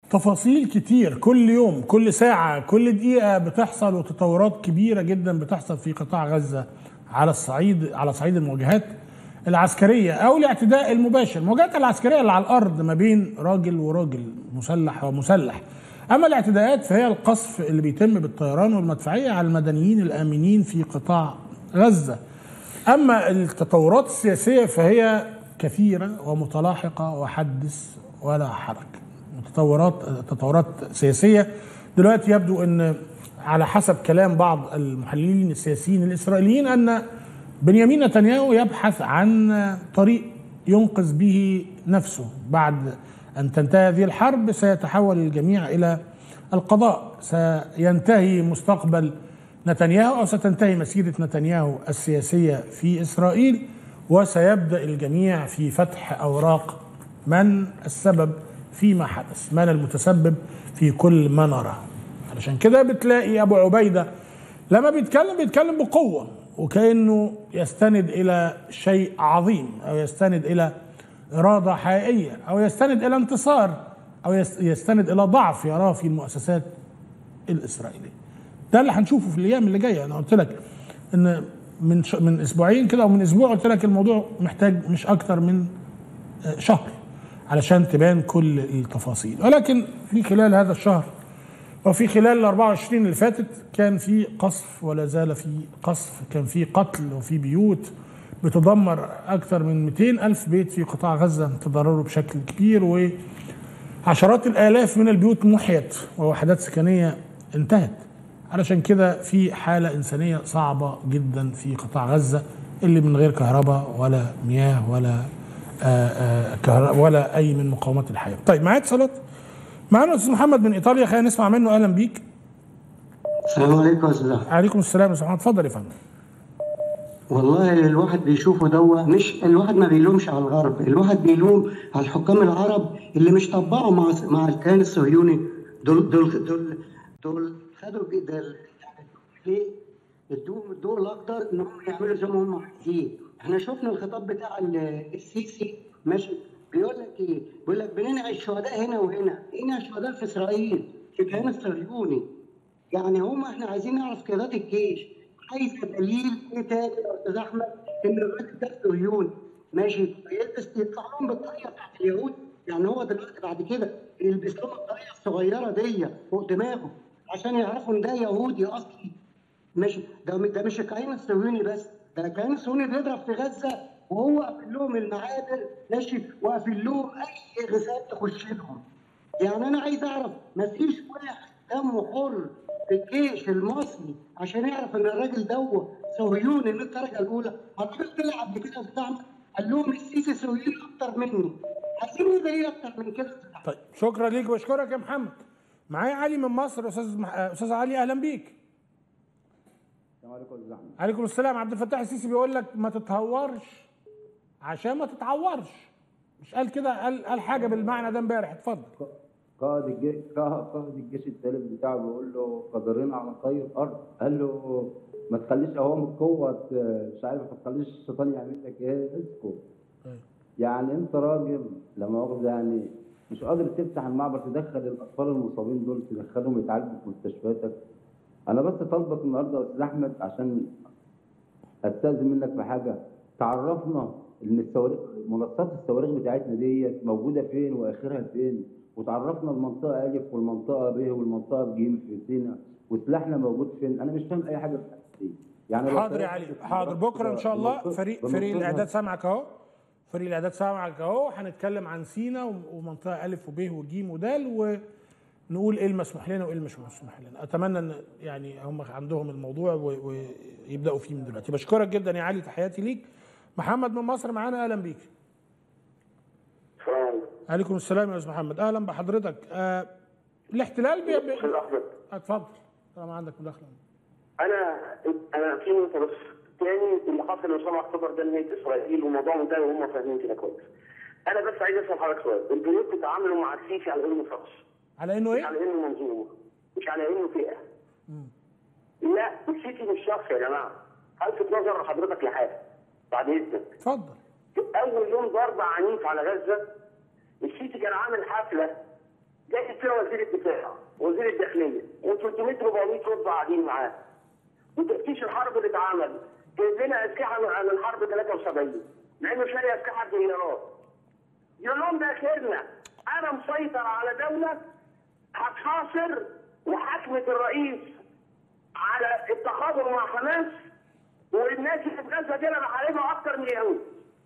تفاصيل كتير كل يوم كل ساعة كل دقيقة بتحصل وتطورات كبيرة جدا بتحصل في قطاع غزة على الصعيد على صعيد المواجهات العسكرية أو الاعتداء المباشر المواجهات العسكرية اللي على الأرض ما بين راجل وراجل مسلح ومسلح أما الاعتداءات فهي القصف اللي بيتم بالطيران والمدفعية على المدنيين الآمنين في قطاع غزة أما التطورات السياسية فهي كثيرة ومتلاحقة وحدث ولا حرج تطورات تطورات سياسيه دلوقتي يبدو ان على حسب كلام بعض المحللين السياسيين الاسرائيليين ان بنيامين نتنياهو يبحث عن طريق ينقذ به نفسه بعد ان تنتهي هذه الحرب سيتحول الجميع الى القضاء سينتهي مستقبل نتنياهو او ستنتهي مسيره نتنياهو السياسيه في اسرائيل وسيبدا الجميع في فتح اوراق من السبب فيما حدث من المتسبب في كل ما نراه علشان كده بتلاقي ابو عبيده لما بيتكلم بيتكلم بقوه وكانه يستند الى شيء عظيم او يستند الى اراده حقيقيه او يستند الى انتصار او يستند الى ضعف يراه في المؤسسات الاسرائيليه ده اللي هنشوفه في الايام اللي جايه انا قلت لك ان من من اسبوعين كده او من اسبوع قلت لك الموضوع محتاج مش اكتر من شهر علشان تبان كل التفاصيل ولكن في خلال هذا الشهر وفي خلال ال 24 اللي فاتت كان في قصف ولا زال في قصف كان في قتل وفي بيوت بتدمر أكثر من 200 ألف بيت في قطاع غزة تضرروا بشكل كبير وعشرات الآلاف من البيوت محيت ووحدات سكنية انتهت علشان كده في حالة إنسانية صعبة جدا في قطاع غزة اللي من غير كهرباء ولا مياه ولا آآ آآ ولا اي من مقومات الحياه. طيب معايا اتصالات؟ معانا الاستاذ محمد من ايطاليا خلينا نسمع منه اهلا بيك. السلام عليكم يا استاذ عليكم السلام يا استاذ محمد اتفضل يا فندم. والله الواحد بيشوفه دوا مش الواحد ما بيلومش على الغرب، الواحد بيلوم على الحكام العرب اللي مش طبقوا مع مع الكيان الصهيوني دول دول دول دول خدوا ليه؟ ادوهم الضوء الاخضر ان هم يعملوا زي ما هم عايزين. احنا شفنا الخطاب بتاع السيسي ماشي بيقول لك ايه؟ بيقول لك بننعي الشهداء هنا وهنا، انعي الشهداء في اسرائيل في الكيان الصهيوني. يعني هم احنا عايزين نعرف قيادات الجيش، عايزه دليل ايه تاني يا استاذ احمد ان الراجل ده صهيوني ماشي يطلع لهم بالطريقه بتاعت اليهود يعني هو دلوقتي بعد كده يلبس لهم الطريقه الصغيره دي فوق دماغه عشان يعرفوا ان ده يهودي اصلي ماشي ده ده مش الكيان الصهيوني بس ده كان الصهيوني بيضرب في غزه وهو قافل لهم المعابر ماشي وقافل لهم اي غسال تخش لهم يعني انا عايز اعرف مفيش واحد دمه حر في الجيش المصري عشان يعرف ان الراجل ده صهيوني من الدرجه الاولى الراجل طلع قبل كده بتاعنا قال لهم السيسي صهيوني اكتر مني عايزين ايه دليل اكتر من كده طيب شكرا ليك واشكرك يا محمد معايا علي من مصر استاذ مح... استاذ علي اهلا بيك السلام عليكم يا زعمة. عليكم السلام عبد الفتاح السيسي بيقول لك ما تتهورش عشان ما تتعورش مش قال كده قال قال حاجه بالمعنى ده امبارح اتفضل قائد الجيش قائد الجيش الثالث بتاعه بيقول له قادرين على طي الارض قال له ما تخليش اوام القوه مش عارف ما تخليش الشيطان يعمل لك ايه اسكت يعني انت راجل لما واخد يعني مش قادر تفتح المعبر تدخل الاطفال المصابين دول تدخلهم يتعالجوا في مستشفياتك انا بس طالبك النهارده يا استاذ احمد عشان استاذن منك في حاجه تعرفنا ان الصواريخ منصات الصواريخ بتاعتنا ديت موجوده فين واخرها فين وتعرفنا المنطقه الف والمنطقه ب والمنطقه ج في سينا وسلاحنا موجود فين انا مش فاهم اي حاجه في يعني حاضر يا علي حاضر بكره ان شاء الله فريق فريق الاعداد سامعك اهو فريق الاعداد سامعك اهو هنتكلم عن سينا ومنطقه الف وب وج ودال ونقول ايه المسموح لنا وايه اللي مش مسموح لنا اتمنى ان يعني هم عندهم الموضوع ويبداوا فيه من دلوقتي بشكرك جدا يا علي تحياتي ليك محمد من مصر معانا اهلا بيك السلام عليكم السلام يا استاذ محمد اهلا بحضرتك آه الاحتلال بي... بي... استاذ احمد اتفضل طالما عندك مداخله انا انا في نقطه بس تاني اللي حصل يوم 7 اكتوبر ده نهايه اسرائيل والموضوع منتهي وهم فاهمين كده كويس انا بس عايز اسال حضرتك سؤال البنوك بتتعاملوا مع السيسي على انه شخص على انه مش ايه؟ على انه منظومه مش على انه فئه لا السيسي مش شخص يا جماعه الفت نظر حضرتك لحاجه بعد اذنك اتفضل اول يوم ضرب عنيف على غزه السيسي كان عامل حفله جاي فيها وزير الدفاع وزير الداخليه و300 400 رتبه قاعدين معاه وتفتيش الحرب اللي اتعمل جايب لنا اسلحه عن الحرب 73 مع انه شاري اسلحه بمليارات يقول لهم ده خيرنا انا مسيطر على دوله هتحاصر وحكمة الرئيس على التخاذل مع حماس والناس اللي في غزه دي انا بحاربها اكتر من اليهود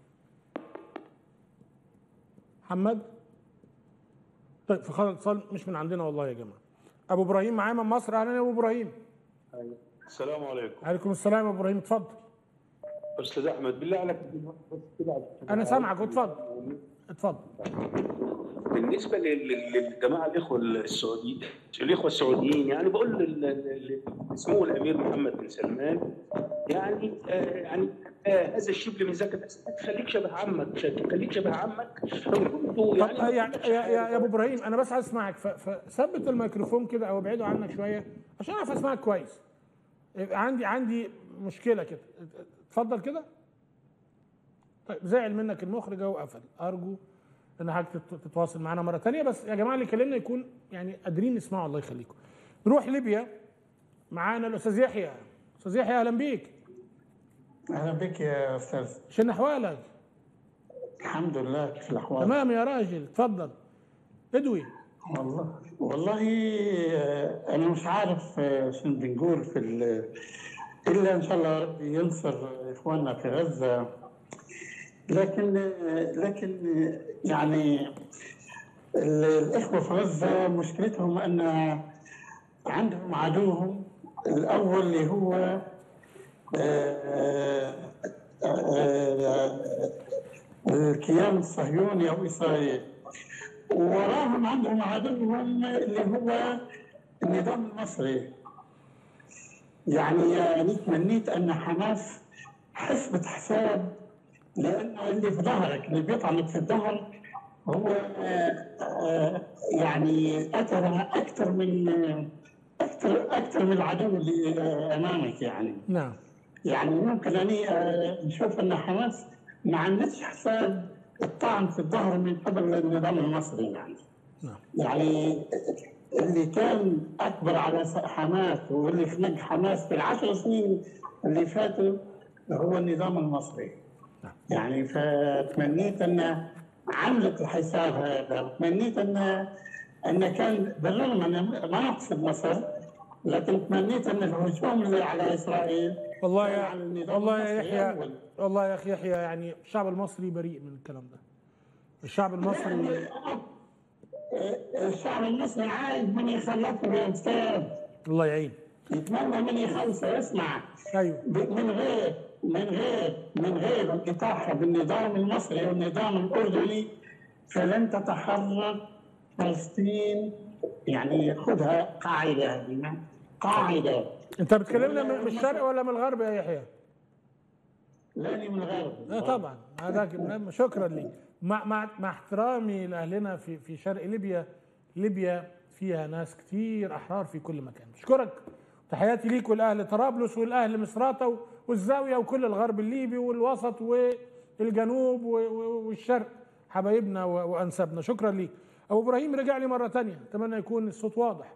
محمد طيب في خلال اتصال مش من عندنا والله يا جماعه ابو ابراهيم معايا من مصر اهلا يا ابو ابراهيم السلام عليكم عليكم السلام يا ابو ابراهيم اتفضل استاذ احمد بالله عليك انا سامعك اتفضل اتفضل بالنسبه لل- لل- للجماعه الاخوه السعوديين الاخوه السعوديين يعني بقول لل- لل- اسمه الامير محمد بن سلمان يعني آه يعني آه هذا الشبل من زكاه الأسنان خليك شبه عمك خليك شبه عمك لو كنتوا طب يعني يا, يا, يا, يا ابو ابراهيم انا بس عايز اسمعك ف- فثبت الميكروفون كده او ابعده عنك شويه عشان اعرف اسمعك كويس يبقى عندي عندي مشكله كده اتفضل كده طيب زعل منك المخرج اهو قفل ارجو ان حضرتك تت- تتواصل معانا مره تانية بس يا جماعه اللي كلمنا يكون يعني قادرين نسمعه الله يخليكم نروح ليبيا معانا الاستاذ يحيى استاذ يحيى اهلا بيك اهلا بك يا استاذ شن احوالك الحمد لله كيف الاحوال تمام يا راجل اتفضل ادوي والله والله آه، انا مش عارف آه، شنو بنقول في ال- الا ان شاء الله ربي ينصر اخواننا في غزه لكن آه، لكن آه، يعني ال- الاخوه في غزه مشكلتهم ان عندهم عدوهم الاول اللي هو آه، آه، الكيان الصهيوني او اسرائيل ووراهم عندهم عدوهم اللي هو النظام المصري يعني يعني تمنيت ان حماس حسبت حساب لانه اللي في ظهرك اللي بيطعنك في الظهر هو آه، آه، يعني قتل اكثر من اكثر اكثر من العدو اللي آه، امامك يعني نعم يعني ممكن اني آه، نشوف ان حماس ما عملتش حساب الطعن في الظهر من قبل النظام المصري يعني نعم يعني اللي كان اكبر على س- حماس واللي خنق حماس في العشر سنين اللي فاتوا هو النظام المصري يعني فتمنيت ان عملت الحساب هذا وتمنيت ان ان كان بالرغم ان ما نقصد مصر لكن تمنيت ان الهجوم اللي على اسرائيل والله كان يا على النظام والله يا المصري يحيى أول. والله يا اخي يحيى يعني الشعب المصري بريء من الكلام ده الشعب المصري الشعب المصري عايز من يخلصه يا استاذ الله يعين يتمنى من يخلصه اسمع ايوه ب- من غير من غير من غير انقطاعها بالنظام المصري والنظام الاردني فلن تتحرر فلسطين يعني خذها قاعده هذه قاعده انت بتكلمنا من من الشرق ولا من الغرب يا يحيى؟ لاني من الغرب لا طبعا هذاك شكرا لي مع مع مع احترامي لاهلنا في في شرق ليبيا ليبيا فيها ناس كتير احرار في كل مكان بشكرك تحياتي ليك والاهل طرابلس والاهل مصراتة والزاويه وكل الغرب الليبي والوسط والجنوب و- و- والشرق حبايبنا و- وانسابنا شكرا ليك ابو ابراهيم رجع لي مره تانية اتمنى يكون الصوت واضح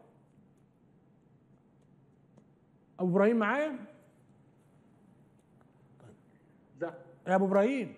ابو ابراهيم معايا ده يا ابو ابراهيم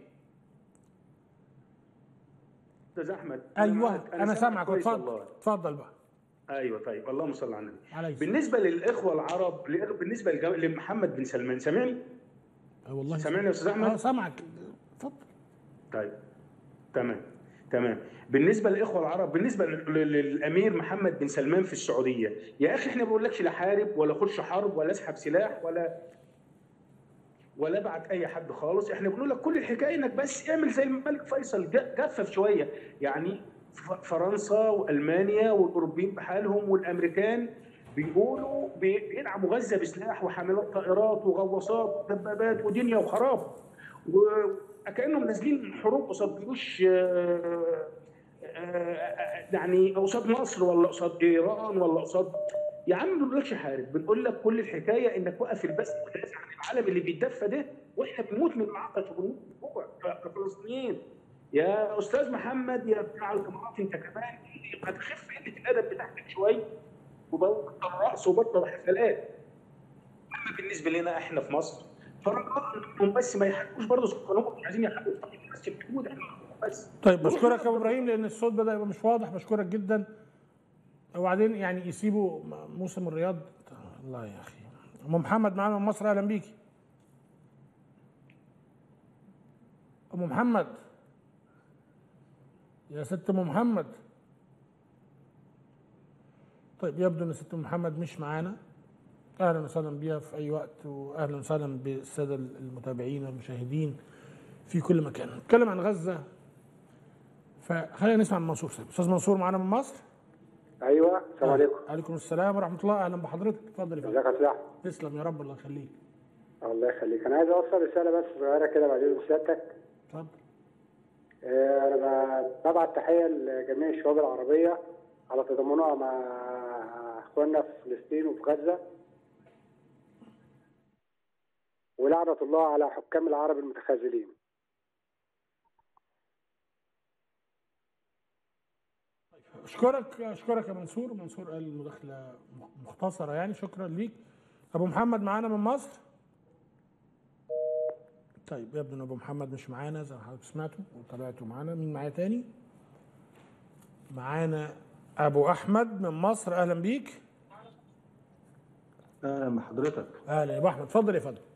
استاذ احمد ايوه معاك. انا سامعك كويس اتفضل والله. اتفضل بقى ايوه طيب اللهم صل على النبي عليه الصلاة. بالنسبه للاخوه العرب بالنسبه للجو- لمحمد بن سلمان سامعني أه والله سامعني يا استاذ احمد اه سامعك اتفضل طيب تمام تمام بالنسبه للاخوه العرب بالنسبه لل- لل- للامير محمد بن سلمان في السعوديه يا اخي احنا ما بقولكش لا حارب ولا خش حرب ولا اسحب سلاح ولا ولا ابعت اي حد خالص احنا بنقول لك كل الحكايه انك بس اعمل زي الملك فيصل ج- جفف شويه يعني ف- فرنسا والمانيا والاوروبيين بحالهم والامريكان بيقولوا بي- بيدعموا غزه بسلاح وحاملات طائرات وغواصات ودبابات ودنيا وخراب وكانهم نازلين حروب قصاد جيوش آه، آه، يعني قصاد مصر ولا قصاد ايران ولا قصاد يا عم ما بنقولكش حارب بنقول لك كل الحكايه انك وقف البث ودافع عن العالم اللي بيتدفى ده واحنا بنموت من العطش وبنموت من الجوع ك- كفلسطينيين يا استاذ محمد يا بتاع الامارات انت كمان ما تخف قله الادب بتاعتك شويه وبطل رقص وبطل حفلات اما بالنسبه لنا احنا في مصر فرجاء انهم بس ما يحكوش برضه سكانهم مش عايزين يحكوا بس الحدود احنا بس طيب بشكرك يا ابو ابراهيم لان الصوت بدا يبقى مش واضح بشكرك جدا وبعدين يعني يسيبوا موسم الرياض الله يا اخي ام محمد معانا من مصر اهلا بيكي ام محمد يا ست ام محمد طيب يبدو ان ست ام محمد مش معانا اهلا وسهلا بيها في اي وقت واهلا وسهلا بالساده المتابعين والمشاهدين في كل مكان نتكلم عن غزه فخلينا نسمع من منصور سيد استاذ منصور معانا من مصر ايوه السلام عليكم عليكم السلام ورحمه الله اهلا بحضرتك اتفضل يا ازيك فندم يا سلاح تسلم يا رب الله يخليك الله يخليك انا عايز اوصل رساله بس صغيره كده بعدين لسيادتك اتفضل آه، انا ببعت تحيه لجميع الشعوب العربيه على تضامنها مع اخواننا في فلسطين وفي غزه ولعنه الله على حكام العرب المتخاذلين اشكرك اشكرك يا منصور منصور قال مداخله مختصره يعني شكرا ليك ابو محمد معانا من مصر طيب يبدو ان ابو محمد مش معانا زي ما حضرتك سمعتوا وتابعتوا معانا مين معايا تاني معانا ابو احمد من مصر اهلا بيك اهلا بحضرتك اهلا يا ابو احمد اتفضل يا فندم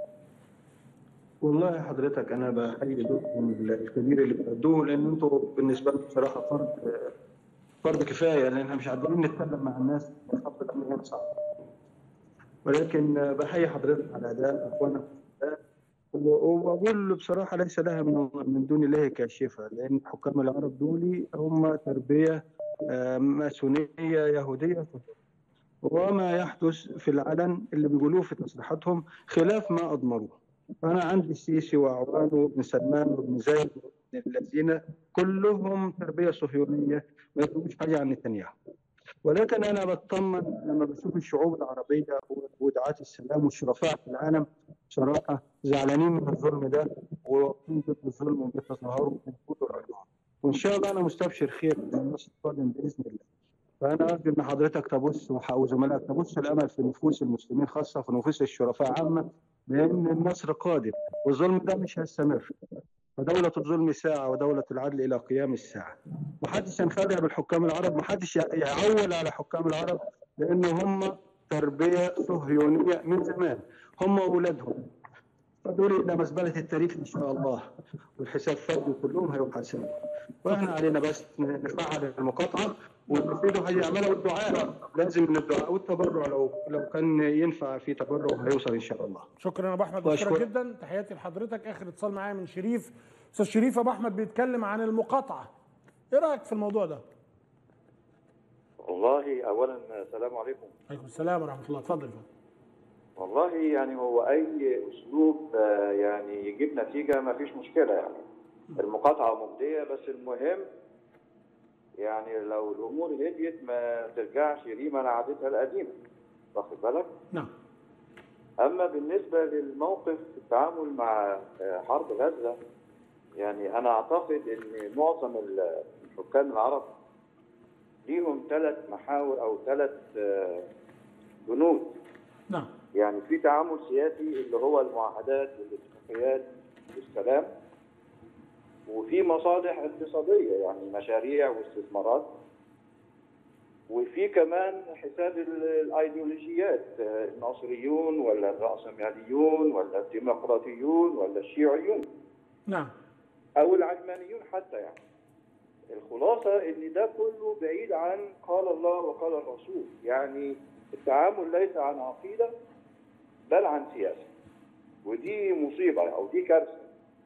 والله حضرتك انا بحيي دوركم الكبير اللي بتأدوه لان انتوا بالنسبه لي بصراحه فرد فرد كفايه لان احنا مش قادرين نتكلم مع الناس خط الامن هنا صعب ولكن بحيي حضرتك على اداء اخوانا في الأداء. واقول بصراحه ليس لها من من دون الله كاشفه لان حكام العرب دول هم تربيه آه، ماسونيه يهوديه وما يحدث في العلن اللي بيقولوه في تصريحاتهم خلاف ما اضمروه فانا عندي السيسي واعوانه وابن سلمان وابن زايد وابن الذين كلهم تربيه صهيونيه ما يقولوش حاجه عن نتنياهو ولكن انا بطمن لما بشوف الشعوب العربيه ودعاة السلام والشرفاء في العالم بصراحه زعلانين من الظلم ده وواقفين ضد الظلم وبيتظاهروا وبيقولوا رايهم وان شاء الله انا مستبشر خير في النص القادم باذن الله فانا ارجو ان حضرتك تبص وح- وزملائك تبص الامل في نفوس المسلمين خاصه في نفوس الشرفاء عامه لان النصر قادم والظلم ده مش هيستمر فدولة الظلم ساعة ودولة العدل إلى قيام الساعة محدش ينخدع بالحكام العرب محدش يعول على حكام العرب لأن هم تربية صهيونية من زمان هم وأولادهم فدول إلى مزبلة التاريخ إن شاء الله والحساب فردي كلهم هيحاسبوا وإحنا علينا بس نفعل المقاطعة ونفيده هيعملها والدعاء لازم من الدعاء والتبرع لو لو كان ينفع في تبرع هيوصل إن شاء الله شكرا يا ابو احمد وأشكر- بشكرك جدا تحياتي لحضرتك اخر اتصال معايا من شريف استاذ شريف ابو احمد بيتكلم عن المقاطعه ايه رايك في الموضوع ده والله اولا السلام عليكم عليكم السلام ورحمه الله اتفضل يا فندم. والله يعني هو اي اسلوب آه، يعني يجيب نتيجه ما فيش مشكله يعني المقاطعه مجديه بس المهم يعني لو الامور هديت ما ترجعش ريما لعادتها القديمه واخد بالك نعم اما بالنسبه للموقف في التعامل مع آه، حرب غزه يعني انا اعتقد ان معظم ال- الحكام العرب ليهم ثلاث محاور او ثلاث بنود نعم يعني في تعامل سياسي اللي هو المعاهدات والاتفاقيات والسلام وفي مصالح اقتصادية يعني مشاريع واستثمارات وفي كمان حساب ال- الايديولوجيات آه، الناصريون ولا الرأسماليون ولا الديمقراطيون ولا الشيوعيون نعم او العلمانيون حتى يعني الخلاصه ان ده كله بعيد عن قال الله وقال الرسول يعني التعامل ليس عن عقيده بل عن سياسه ودي مصيبه او دي كارثه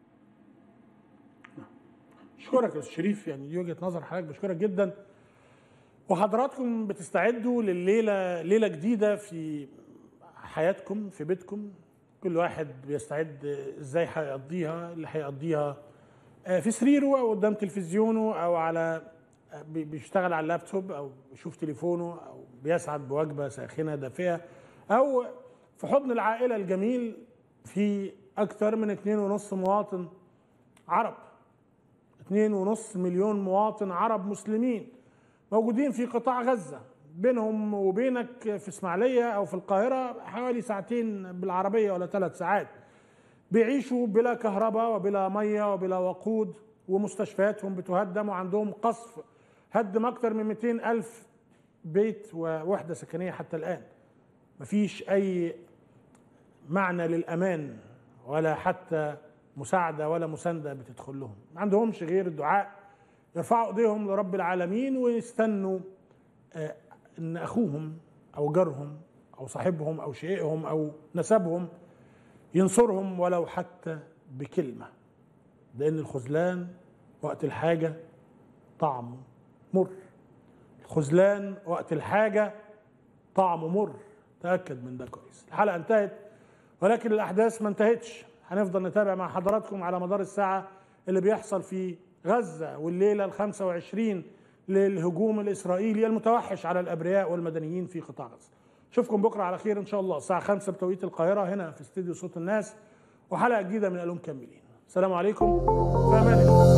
اشكرك يا استاذ شريف يعني دي وجهه نظر حضرتك بشكرك جدا وحضراتكم بتستعدوا لليله ليله جديده في حياتكم في بيتكم كل واحد بيستعد ازاي هيقضيها اللي هيقضيها آه، في سريره او قدام تلفزيونه او على آه، بي- بيشتغل على اللابتوب او بيشوف تليفونه او بيسعد بوجبه ساخنه دافئه او في حضن العائله الجميل في اكثر من 2.5 مواطن عرب 2.5 مليون مواطن عرب مسلمين موجودين في قطاع غزة بينهم وبينك في اسماعيلية أو في القاهرة حوالي ساعتين بالعربية ولا ثلاث ساعات بيعيشوا بلا كهرباء وبلا مية وبلا وقود ومستشفياتهم بتهدم وعندهم قصف هدم أكثر من 200 ألف بيت ووحدة سكنية حتى الآن مفيش أي معنى للأمان ولا حتى مساعدة ولا مساندة بتدخل لهم ما عندهمش غير الدعاء يرفعوا ايديهم لرب العالمين ويستنوا آه، ان اخوهم او جارهم او صاحبهم او شقيقهم او نسبهم ينصرهم ولو حتى بكلمة لأن الخذلان وقت الحاجة طعمه مر الخذلان وقت الحاجة طعمه مر تأكد من ده كويس الحلقة انتهت ولكن الأحداث ما انتهتش هنفضل نتابع مع حضراتكم على مدار الساعة اللي بيحصل في غزة والليلة ال 25 للهجوم الإسرائيلي المتوحش على الأبرياء والمدنيين في قطاع غزة اشوفكم بكرة على خير إن شاء الله الساعة 5 بتوقيت القاهرة هنا في استديو صوت الناس وحلقة جديدة من ألوم كملين السلام عليكم في أمان الله